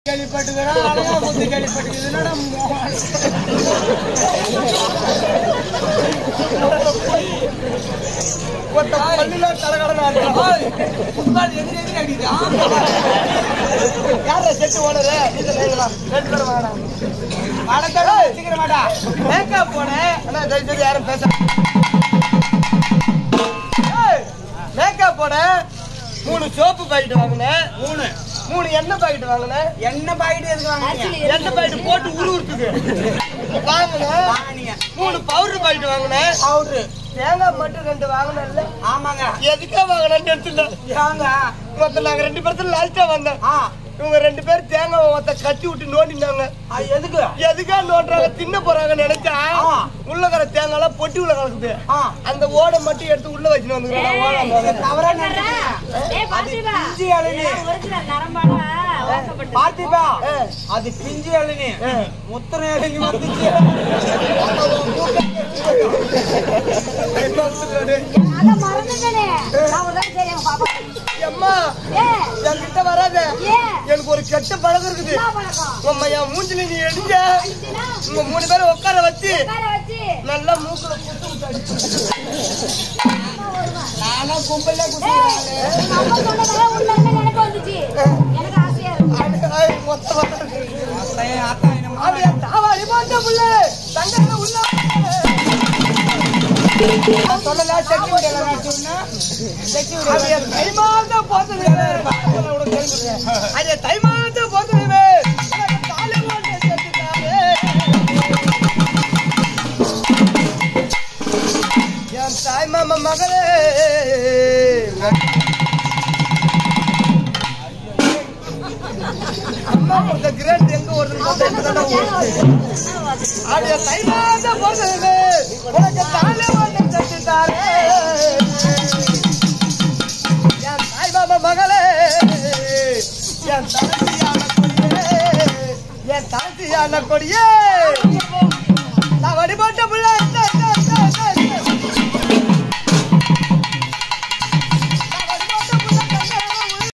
கேள்விப்பட்டுக்கிறேன் அழகா புத்தி கேள்விப்பட்டுக்குது என்னடா மோகன் ஒருத்த பள்ளியில தலைகடனா எதிரி எதிரி அடிக்கிறான் யார செட்டு ஓடுற நீங்க வேங்கலாம் ரெண்டு பேரும் வாங்கடா அடக்கடா சீக்கிரம் வாடா மேக்கப் போனேன் அண்ணா தயவு செய்து யாரும் பேச மேக்கப் போனேன் மூணு சோப்பு பாக்கெட் வாங்கினேன் மூணு மூணு எண்ணெய் பாக்கெட் வாங்கினேன் எண்ணெய் பாக்கெட் எதுக்கு வாங்குறீங்க எண்ணெய் பாக்கெட் போட்டு உருவுறதுக்கு வாங்கினேன் வாங்குனீங்க மூணு பவுடர் பாக்கெட் வாங்கினேன் பவுடரு தேங்காய் மட்டும் ரெண்டு வாங்கினேன்ல ஆமாங்க எதுக்கா வாங்கினேன்னு எடுத்துட்டேன் ஏங்க மொத்தம் நாங்க ரெண்டு பேர்த்துல லாஸ்டா வந்தேன் ஆ இவங்க ரெண்டு பேரும் தேங்காய் மொத்த கட்டி விட்டு நோண்டினாங்க அது எதுக்கு எதுக்கா நோண்டுறாங்க தின்ன போறாங்கன்னு நினைச்சா ஆ. உள்ள இருக்கிற தேங்காய் எல்லாம் பொட்டி உள்ள கலக்குது ஆ அந்த ஓடை மட்டும் எடுத்து உள்ள வச்சுன்னு வந்துருக்காங்க ஓடை அந்த ஓடை. தவறா நினைச்சிட்டீங்க. அது பிஞ்சு இளநீ பார்த்திபா ஆ. அது பிஞ்சு இளநீ ஆ. முத்திர இளநீ வந்துச்சு என்ன சொல்றது? அம்மா என்கிட்ட வராத எனக்கு ஒரு கெட்ட பழக்கம் இருக்குது உம்மா என் மூஞ்சில நீ எடுங்க உங்க மூணு பேரை உட்கார வச்சு நல்லா மூக்குல குத்து விட்டு அடிச்சு. நானா கும்பல்ல குத்து மொத்த வராது அப்படியே தாவாடி போட்ட புள்ள தங்கத்துல உள்ள சொல்லல செட்டி அப்படியே தை மாதம் போத்தது அதே தை மாதம் போத்தது தாலி போட்டு செத்துட்டாரு என் தாய் மாமா மகளே அம்மா கொடுத்த கிரேட் எங்க வருதுன்னு அப்படியே தை மாதம் போத்தது உனக்கு தாலி போட்டு செத்துட்டாரு என் தாய் மாமா மகளே என் தலசியான கொடியே என் தலசியான கொடியே